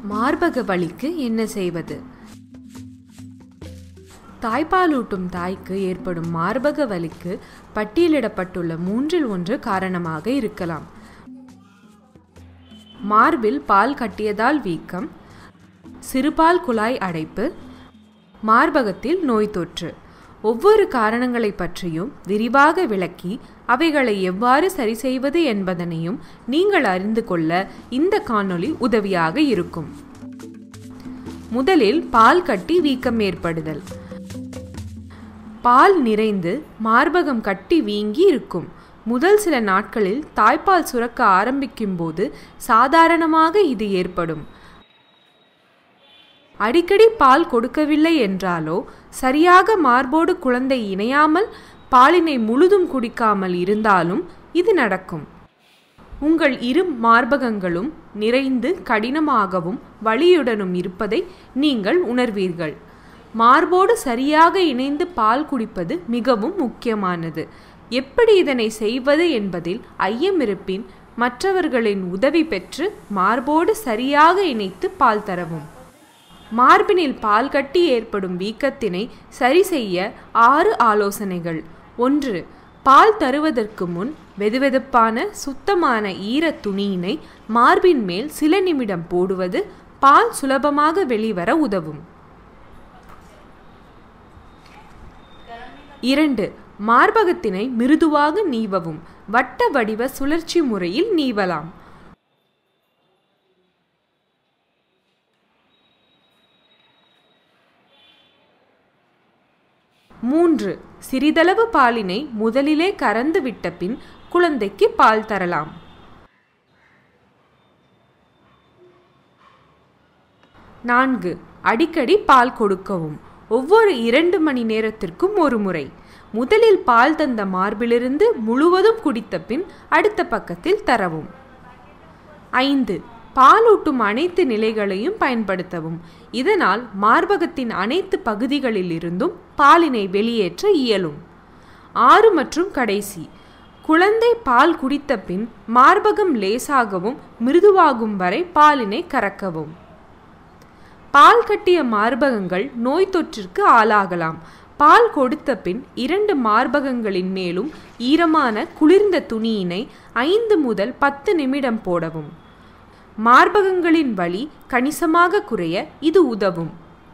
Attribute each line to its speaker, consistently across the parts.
Speaker 1: மார்பக வலிக்கு என்ன செய்வது தாய்ப்பாலூட்டும் தாய்க்கு ஏற்படும் மார்பக வலிக்கு பட்டியலிடப்பட்டுள்ள மூன்றில் ஒன்று காரணமாக இருக்கலாம் மார்பில் பால் கட்டியதால் வீக்கம் சிறுபால் குழாய் அடைப்பு மார்பகத்தில் நோய் தொற்று ஒவ்வொரு காரணங்களை பற்றியும் விரிவாக விளக்கி அவைகளை எவ்வாறு சரி செய்வது என்பதனையும் நீங்கள் அறிந்து கொள்ள இந்த காணொளி உதவியாக இருக்கும் முதலில் பால் கட்டி வீக்கம் ஏற்படுதல் பால் நிறைந்து மார்பகம் கட்டி வீங்கி இருக்கும் முதல் சில நாட்களில் தாய்ப்பால் சுரக்க ஆரம்பிக்கும் போது சாதாரணமாக இது ஏற்படும் அடிக்கடி பால் கொடுக்கவில்லை என்றாலோ சரியாக மார்போடு குழந்தை இணையாமல் பாலினை முழுதும் குடிக்காமல் இருந்தாலும் இது நடக்கும் உங்கள் இரு மார்பகங்களும் நிறைந்து கடினமாகவும் வலியுடனும் இருப்பதை நீங்கள் உணர்வீர்கள் மார்போடு சரியாக இணைந்து பால் குடிப்பது மிகவும் முக்கியமானது எப்படி இதனை செய்வது என்பதில் ஐயமிருப்பின் மற்றவர்களின் உதவி பெற்று மார்போடு சரியாக இணைத்து பால் தரவும் மார்பினில் பால் கட்டி ஏற்படும் வீக்கத்தினை சரி செய்ய ஆறு ஆலோசனைகள் ஒன்று பால் தருவதற்கு முன் வெதுவெதுப்பான சுத்தமான ஈர துணியினை மார்பின் மேல் சில நிமிடம் போடுவது பால் சுலபமாக வெளிவர உதவும் இரண்டு மார்பகத்தினை மிருதுவாக நீவவும் வட்ட வடிவ சுழற்சி முறையில் நீவலாம் மூன்று சிறிதளவு பாலினை முதலிலே கறந்து விட்ட பின் குழந்தைக்கு பால் தரலாம் நான்கு அடிக்கடி பால் கொடுக்கவும் ஒவ்வொரு இரண்டு மணி நேரத்திற்கும் ஒரு முறை முதலில் பால் தந்த மார்பிலிருந்து முழுவதும் குடித்த பின் அடுத்த பக்கத்தில் தரவும் ஐந்து பாலூட்டும் அனைத்து நிலைகளையும் பயன்படுத்தவும் இதனால் மார்பகத்தின் அனைத்து பகுதிகளில் இருந்தும் பாலினை வெளியேற்ற இயலும் ஆறு மற்றும் கடைசி குழந்தை பால் குடித்த பின் மார்பகம் லேசாகவும் மிருதுவாகும் வரை பாலினை கறக்கவும் பால் கட்டிய மார்பகங்கள் நோய் தொற்றிற்கு ஆளாகலாம் பால் கொடுத்த பின் இரண்டு மார்பகங்களின் மேலும் ஈரமான குளிர்ந்த துணியினை ஐந்து முதல் பத்து நிமிடம் போடவும் மார்பகங்களின் வலி கணிசமாக குறைய இது உதவும்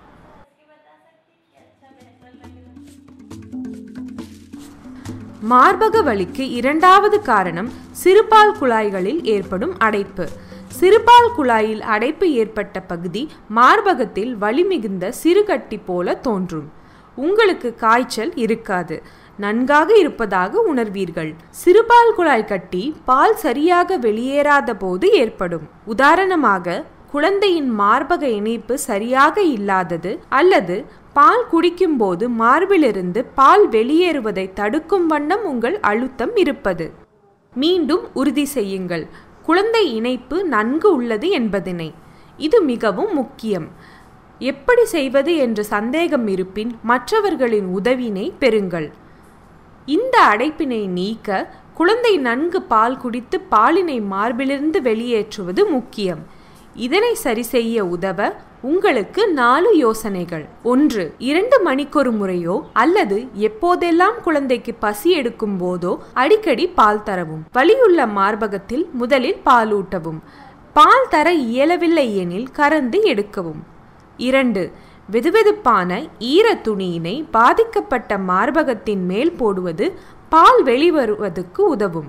Speaker 1: மார்பக வலிக்கு இரண்டாவது காரணம் சிறுபால் குழாய்களில் ஏற்படும் அடைப்பு சிறுபால் குழாயில் அடைப்பு ஏற்பட்ட பகுதி மார்பகத்தில் வலி மிகுந்த சிறுகட்டி போல தோன்றும் உங்களுக்கு காய்ச்சல் இருக்காது நன்காக இருப்பதாக உணர்வீர்கள் சிறுபால் குழாய் கட்டி பால் சரியாக வெளியேறாத போது ஏற்படும் உதாரணமாக குழந்தையின் மார்பக இணைப்பு சரியாக இல்லாதது அல்லது பால் குடிக்கும்போது மார்பிலிருந்து பால் வெளியேறுவதை தடுக்கும் வண்ணம் உங்கள் அழுத்தம் இருப்பது மீண்டும் உறுதி செய்யுங்கள் குழந்தை இணைப்பு நன்கு உள்ளது என்பதனை இது மிகவும் முக்கியம் எப்படி செய்வது என்று சந்தேகம் இருப்பின் மற்றவர்களின் உதவினை பெறுங்கள் இந்த அடைப்பினை நீக்க குழந்தை நன்கு பால் குடித்து பாலினை மார்பிலிருந்து வெளியேற்றுவது முக்கியம் இதனை சரி செய்ய உதவ உங்களுக்கு நாலு யோசனைகள் ஒன்று இரண்டு மணிக்கொரு முறையோ அல்லது எப்போதெல்லாம் குழந்தைக்கு பசி எடுக்கும் போதோ அடிக்கடி பால் தரவும் வலியுள்ள மார்பகத்தில் முதலில் பாலூட்டவும் பால் தர இயலவில்லை எனில் கறந்து எடுக்கவும் இரண்டு வெதுவெதுப்பான ஈர துணியினை பாதிக்கப்பட்ட மார்பகத்தின் மேல் போடுவது பால் வெளிவருவதற்கு உதவும்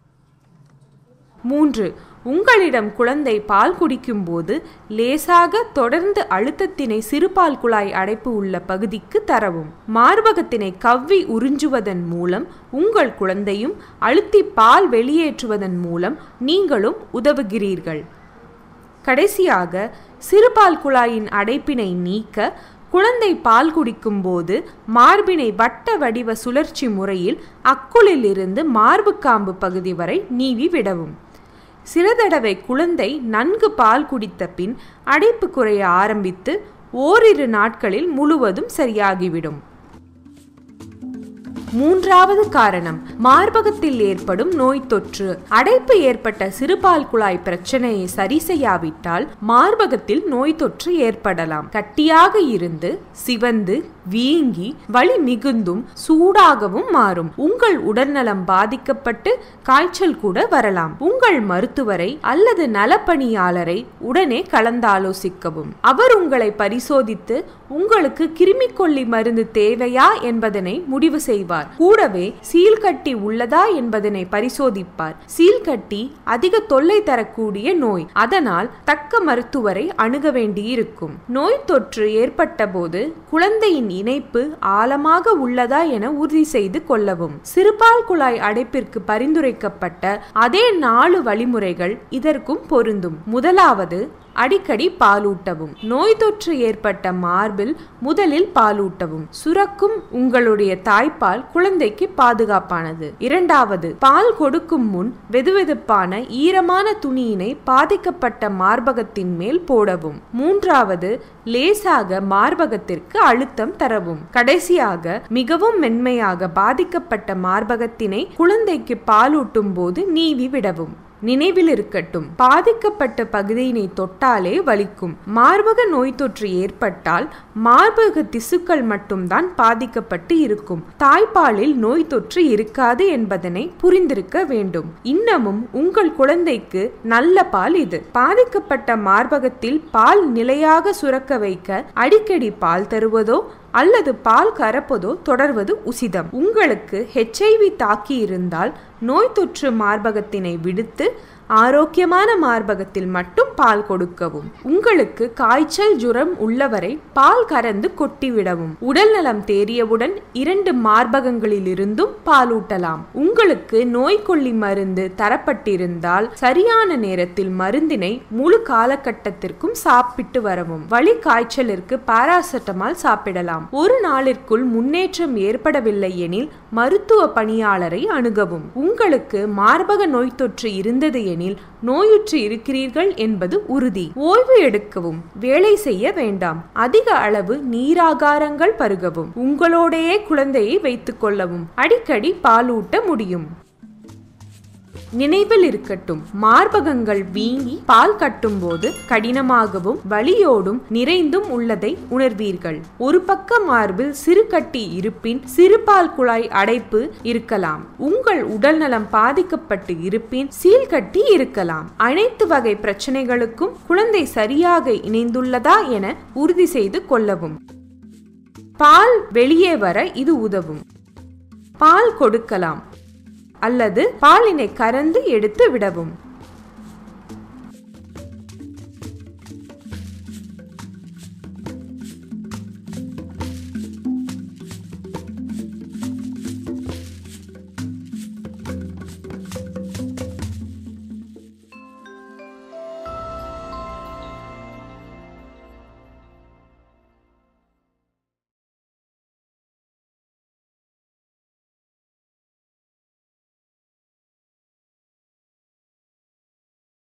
Speaker 1: மூன்று உங்களிடம் குழந்தை பால் குடிக்கும்போது லேசாக தொடர்ந்து அழுத்தத்தினை சிறுபால் குழாய் அடைப்பு உள்ள பகுதிக்கு தரவும் மார்பகத்தினை கவ்வி உறிஞ்சுவதன் மூலம் உங்கள் குழந்தையும் அழுத்தி பால் வெளியேற்றுவதன் மூலம் நீங்களும் உதவுகிறீர்கள் கடைசியாக சிறுபால் குழாயின் அடைப்பினை நீக்க குழந்தை பால் குடிக்கும்போது மார்பினை வட்ட வடிவ சுழற்சி முறையில் அக்குளில் இருந்து மார்பு காம்பு பகுதி வரை நீவி விடவும் சில தடவை குழந்தை நன்கு பால் குடித்த பின் அடைப்பு குறைய ஆரம்பித்து ஓரிரு நாட்களில் முழுவதும் சரியாகிவிடும் மூன்றாவது காரணம் மார்பகத்தில் ஏற்படும் நோய் தொற்று அடைப்பு ஏற்பட்ட சிறுபால் குழாய் பிரச்சனையை சரி செய்யாவிட்டால் மார்பகத்தில் நோய் தொற்று ஏற்படலாம் கட்டியாக இருந்து சிவந்து வீங்கி வலி மிகுந்தும் சூடாகவும் மாறும் உங்கள் உடல்நலம் பாதிக்கப்பட்டு காய்ச்சல் கூட வரலாம் உங்கள் மருத்துவரை அல்லது நலப்பணியாளரை உடனே கலந்தாலோசிக்கவும் அவர் உங்களை பரிசோதித்து உங்களுக்கு கிருமிக்கொல்லி மருந்து தேவையா என்பதனை முடிவு செய்வார் கூடவே சீல்கட்டி உள்ளதா என்பதனை பரிசோதிப்பார் சீல்கட்டி அதிக தொல்லை தரக்கூடிய நோய் அதனால் தக்க மருத்துவரை அணுக வேண்டியிருக்கும் நோய் தொற்று ஏற்பட்ட போது குழந்தையின் இணைப்பு ஆழமாக உள்ளதா என உறுதி செய்து கொள்ளவும் சிறுபால் குழாய் அடைப்பிற்கு பரிந்துரைக்கப்பட்ட அதே நாலு வழிமுறைகள் இதற்கும் பொருந்தும் முதலாவது அடிக்கடி பாலூட்டவும் நோய் தொற்று ஏற்பட்ட மார்பில் முதலில் பாலூட்டவும் சுரக்கும் உங்களுடைய தாய்ப்பால் குழந்தைக்கு பாதுகாப்பானது இரண்டாவது பால் கொடுக்கும் முன் வெதுவெதுப்பான ஈரமான துணியினை பாதிக்கப்பட்ட மார்பகத்தின் மேல் போடவும் மூன்றாவது லேசாக மார்பகத்திற்கு அழுத்தம் தரவும் கடைசியாக மிகவும் மென்மையாக பாதிக்கப்பட்ட மார்பகத்தினை குழந்தைக்கு பாலூட்டும் போது நீவி விடவும் நினைவில் இருக்கட்டும் பாதிக்கப்பட்ட பகுதியினை தொட்டாலே வலிக்கும் மார்பக நோய் தொற்று ஏற்பட்டால் மார்பக திசுக்கள் மட்டும்தான் பாதிக்கப்பட்டு இருக்கும் தாய்ப்பாலில் நோய் தொற்று இருக்காது என்பதனை புரிந்திருக்க வேண்டும் இன்னமும் உங்கள் குழந்தைக்கு நல்ல பால் இது பாதிக்கப்பட்ட மார்பகத்தில் பால் நிலையாக சுரக்க வைக்க அடிக்கடி பால் தருவதோ அல்லது பால் கறப்பதோ தொடர்வது உசிதம் உங்களுக்கு ஹெச்ஐவி தாக்கி இருந்தால் நோய் தொற்று மார்பகத்தினை விடுத்து ஆரோக்கியமான மார்பகத்தில் மட்டும் பால் கொடுக்கவும் உங்களுக்கு காய்ச்சல் ஜுரம் உள்ளவரை பால் கறந்து கொட்டிவிடவும் உடல் நலம் தேறியவுடன் இரண்டு மார்பகங்களிலிருந்தும் பாலூட்டலாம் உங்களுக்கு நோய் கொல்லி மருந்து தரப்பட்டிருந்தால் சரியான நேரத்தில் மருந்தினை முழு காலகட்டத்திற்கும் சாப்பிட்டு வரவும் வலி காய்ச்சலிற்கு பாராசெட்டமால் சாப்பிடலாம் ஒரு நாளிற்குள் முன்னேற்றம் ஏற்படவில்லை எனில் மருத்துவ பணியாளரை அணுகவும் உங்களுக்கு மார்பக நோய் தொற்று இருந்தது எனில் நோயுற்று இருக்கிறீர்கள் என்பது உறுதி ஓய்வு எடுக்கவும் வேலை செய்ய வேண்டாம் அதிக அளவு நீராகாரங்கள் பருகவும் உங்களோடையே குழந்தையை வைத்துக் கொள்ளவும் அடிக்கடி பாலூட்ட முடியும் நினைவில் இருக்கட்டும் மார்பகங்கள் வீங்கி பால் கட்டும் போது கடினமாகவும் வலியோடும் நிறைந்தும் உள்ளதை உணர்வீர்கள் ஒரு பக்க மார்பில் சிறு கட்டி இருப்பின் சிறுபால் குழாய் அடைப்பு இருக்கலாம் உங்கள் உடல்நலம் பாதிக்கப்பட்டு இருப்பின் சீல் கட்டி இருக்கலாம் அனைத்து வகை பிரச்சனைகளுக்கும் குழந்தை சரியாக இணைந்துள்ளதா என உறுதி செய்து கொள்ளவும் பால் வெளியே வர இது உதவும் பால் கொடுக்கலாம் அல்லது பாலினை கறந்து எடுத்து விடவும்